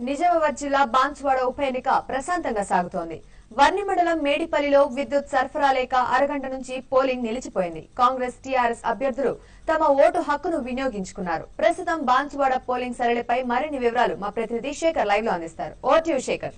నిజామాబాద్ జిల్లా బాన్సువాడ ఉప ఎన్నిక ప్రశాంతంగా సాగుతోంది వర్ణి మండలం మేడిపల్లిలో విద్యుత్ సరఫరా లేక అరగంట నుంచి పోలింగ్ నిలిచిపోయింది కాంగ్రెస్ టీఆర్ఎస్ అభ్యర్థులు తమ ఓటు హక్కును వినియోగించుకున్నారు ప్రస్తుతం బాన్సువాడ పోలింగ్ సరళిపై మరిన్ని వివరాలు మా ప్రతినిధి శేఖర్ లైవ్ లో అందిస్తారు ఓటీయూ శేఖర్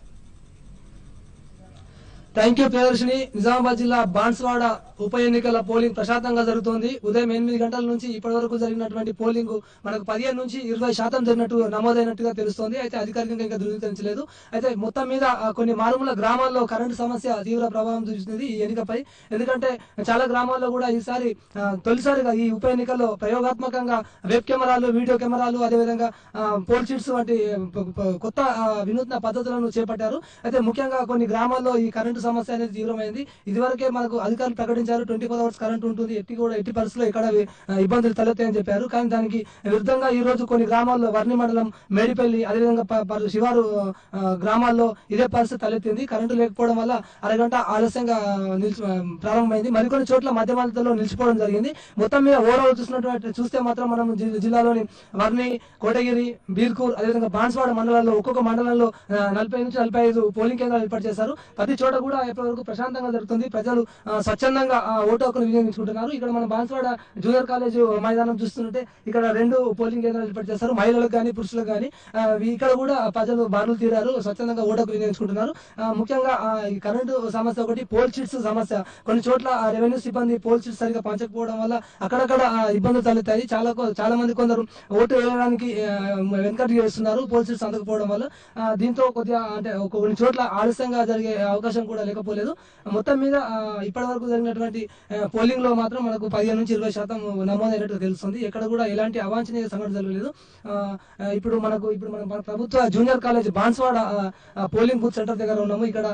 థ్యాంక్ యూ ప్రియదర్శిని నిజామాబాద్ జిల్లా బాన్స్వాడ ఉప ఎన్నికల పోలింగ్ ప్రశాంతంగా జరుగుతోంది ఉదయం ఎనిమిది గంటల నుంచి ఇప్పటి వరకు జరిగినటువంటి పోలింగ్ మనకు పదిహేను నుంచి ఇరవై శాతం జరిగినట్టు నమోదైనట్టుగా తెలుస్తోంది అయితే అధికారికంగా ఇంకా ధృవీకరించలేదు అయితే మొత్తం మీద ఆ, కొన్ని మారుమూల గ్రామాల్లో కరెంటు సమస్య తీవ్ర ప్రభావం చూపిస్తుంది ఈ ఎన్నికపై ఎందుకంటే చాలా గ్రామాల్లో కూడా ఈసారి ఆ, తొలిసారిగా ఈ ఉప ఎన్నికల్లో ప్రయోగాత్మకంగా వెబ్ కెమెరాలు వీడియో కెమెరాలు అదేవిధంగా పోల్ షీట్స్ వంటి ప- ప- కొత్త ఆ, వినూత్న పద్ధతులను చేపట్టారు అయితే ముఖ్యంగా కొన్ని గ్రామాల్లో ఈ కరెంటు సమస్య అనేది తీవ్రమైంది ఇదివరకే మనకు అధికారులు ప్రకటించారు ట్వంటీ ఫోర్ అవర్స్ కరెంట్ ఉంటుంది ఎట్టి కూడా ఎట్టి పరిస్థితుల్లో ఇక్కడ ఆ, ఇబ్బందులు తలెత్తాయని చెప్పారు కానీ దానికి విరుద్ధంగా ఈ రోజు కొన్ని గ్రామాల్లో వర్ణి మండలం మేడిపల్లి అదేవిధంగా ప- ప- శివారు ఆ, గ్రామాల్లో ఇదే పరిస్థితి తలెత్తింది కరెంటు లేకపోవడం వల్ల అరగంట ఆలస్యంగా నిలిచి ఆ, ప్రారంభమైంది మరికొన్ని చోట్ల మధ్య మధ్యలో నిలిచిపోవడం జరిగింది మొత్తం మీద ఓవరాల్ చూసినటువంటి చూస్తే మాత్రం మనం జి- జిల్లాలోని వర్ణి కోటగిరి బీర్కూర్ అదేవిధంగా బాన్స్వాడ మండలాల్లో ఒక్కొక్క మండలంలో ఆ, నలభై నుంచి నలభై ఐదు పోలింగ్ కేంద్రాలు ఏర్పాటు చేశారు ప్రతి చోట కూడా ఇప్పటి వరకు ప్రశాంతంగా జరుగుతుంది ప్రజలు ఆ, స్వచ్ఛందంగా ఆ, ఓటు హక్కును వినియోగించుకుంటున్నారు ఇక్కడ మన బాన్స్వాడ జూనియర్ కాలేజ్ మైదానం చూస్తుంటే ఇక్కడ రెండు పోలింగ్ కేంద్రాలు ఏర్పాటు చేస్తారు మహిళలకు కానీ పురుషులకు కానీ ఇక్కడ కూడా ప్రజలు బారులు తీరారు స్వచ్ఛందంగా ఓటు హక్కు వినియోగించుకుంటున్నారు ఆ, ముఖ్యంగా ఆ, ఈ కరెంటు సమస్య ఒకటి పోల్ షీట్స్ సమస్య కొన్ని చోట్ల ఆ రెవెన్యూ సిబ్బంది పోల్ షీట్స్ సరిగా పంచకపోవడం వల్ల అక్కడక్కడ ఆ, ఇబ్బందులు తలెత్తాయి చాలా కొ- చాలా మంది కొందరు ఓటు వేయడానికి ఆ, వెనకటి చేస్తున్నారు పోల్ షీట్స్ అందకపోవడం వల్ల ఆ, దీంతో కొద్దిగా అంటే ఒక కొన్ని చోట్ల ఆలస్యంగా జరిగే అవకాశం కూడా లేకపోలేదు మొత్తం మీద ఆ, ఇప్పటి వరకు జరిగినటువంటి ఆ, పోలింగ్ లో మాత్రం మనకు పదిహేను నుంచి ఇరవై శాతం నమోదైనట్టు తెలుస్తుంది ఎక్కడ కూడా ఎలాంటి అవాంఛనీయ సంఘటన జరగలేదు ఆ, ఆ, ఇప్పుడు మనకు ఇప్పుడు మనం మన ప్రభుత్వ జూనియర్ కాలేజ్ బాన్స్వాడ ఆ, ఆ, పోలింగ్ బూత్ సెంటర్ దగ్గర ఉన్నాము ఇక్కడ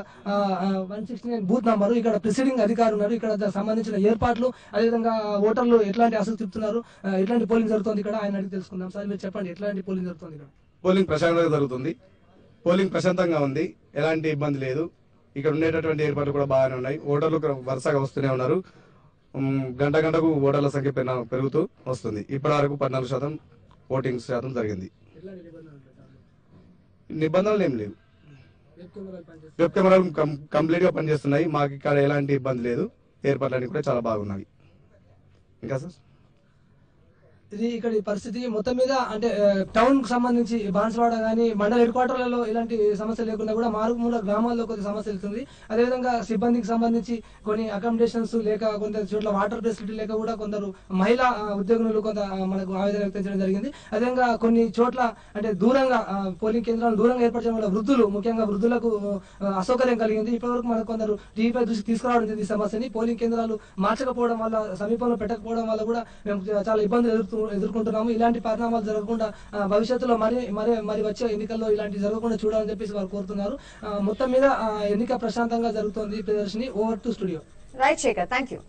one sixty nine booth number ఇక్కడ ప్రిసైడింగ్ అధికారులు ఉన్నారు ఇక్కడ దానికి సంబంధించిన ఏర్పాట్లు అదేవిధంగా ఓటర్లు ఎట్లాంటి ఆసక్తి చూపుతున్నారు ఆ, ఎట్లాంటి పోలింగ్ జరుగుతుంది ఇక్కడ ఆయన అడిగి తెలుసుకుందాం సార్ మీరు చెప్పండి ఎట్లాంటి పోలింగ్ జరుగుతుంది ఇక్కడ పోలింగ్ ప్రశాంతంగా జరుగుతుంది పోలింగ్ ప్రశాంతంగా ఉంది ఎలాంటి ఇబ్బంది లేదు ఇక్కడ ఉండేటటువంటి ఏర్పాట్లు కూడా బాగానే ఉన్నాయి ఓటర్లు ఇక్కడ వరుసగా వస్తూనే ఉన్నారు ఉమ్, గంట గంటకు ఓటర్ల సంఖ్య పెన- పెరుగుతూ వస్తుంది ఇప్పటి వరకు పద్నాలుగు శాతం ఓటింగ్ శాతం జరిగింది ఎట్లాంటి నిబంధనలు పెట్టారు? నిబంధనలు ఏం లేవు వెబ్ కెమెరాలు పనిచేస్తాయి. వెబ్ కెమెరాలు కం- కంప్లీట్ గా పనిచేస్తున్నాయి మాకు ఇక్కడ ఎలాంటి ఇబ్బంది లేదు ఏర్పాట్లన్నీ కూడా చాలా బాగున్నాయి ఇంకా సార్ ఇది ఇక్కడ ఈ పరిస్థితి మొత్తం మీద అంటే ఆ, టౌన్ కు సంబంధించి బాన్స్వాడ గానీ మండల హెడ్ క్వార్టర్లలో ఇలాంటి సమస్య లేకుండా కూడా మారుమూల గ్రామాల్లో కొద్ది సమస్య వెళ్తుంది అదేవిధంగా సిబ్బందికి సంబంధించి కొన్ని అకామిడేషన్స్ లేక కొంత చోట్ల వాటర్ ఫెసిలిటీ లేక కూడా కొందరు మహిళా ఆ, ఉద్యోగులు కొంత ఆ, మనకు ఆవేదన వ్యక్తం చేయడం జరిగింది అదేవిధంగా కొన్ని చోట్ల అంటే దూరంగా ఆ, పోలింగ్ కేంద్రాలు దూరంగా ఏర్పరచడం వల్ల వృద్ధులు ముఖ్యంగా వృద్ధులకు ఆ, అసౌకర్యం కలిగింది ఇప్పటివరకు మనకు కొందరు టీవీపై దృష్టి తీసుకురావడం జరిగింది ఈ సమస్యని పోలింగ్ కేంద్రాలు మార్చకపోవడం వల్ల సమీపంలో పెట్టకపోవడం వల్ల కూడా మేము చాలా ఇబ్బందులు ఎదుర్కొ ఎదుర్కొంటున్నాము ఇలాంటి పరిణామాలు జరగకుండా ఆ, భవిష్యత్తులో మరి మరి మరి వచ్చే ఎన్నికల్లో ఇలాంటి జరగకుండా చూడాలని చెప్పేసి వారు కోరుతున్నారు ఆ, మొత్తం మీద ఆ, ఎన్నిక ప్రశాంతంగా జరుగుతోంది Pradarshini over to studio right Shekhar thank you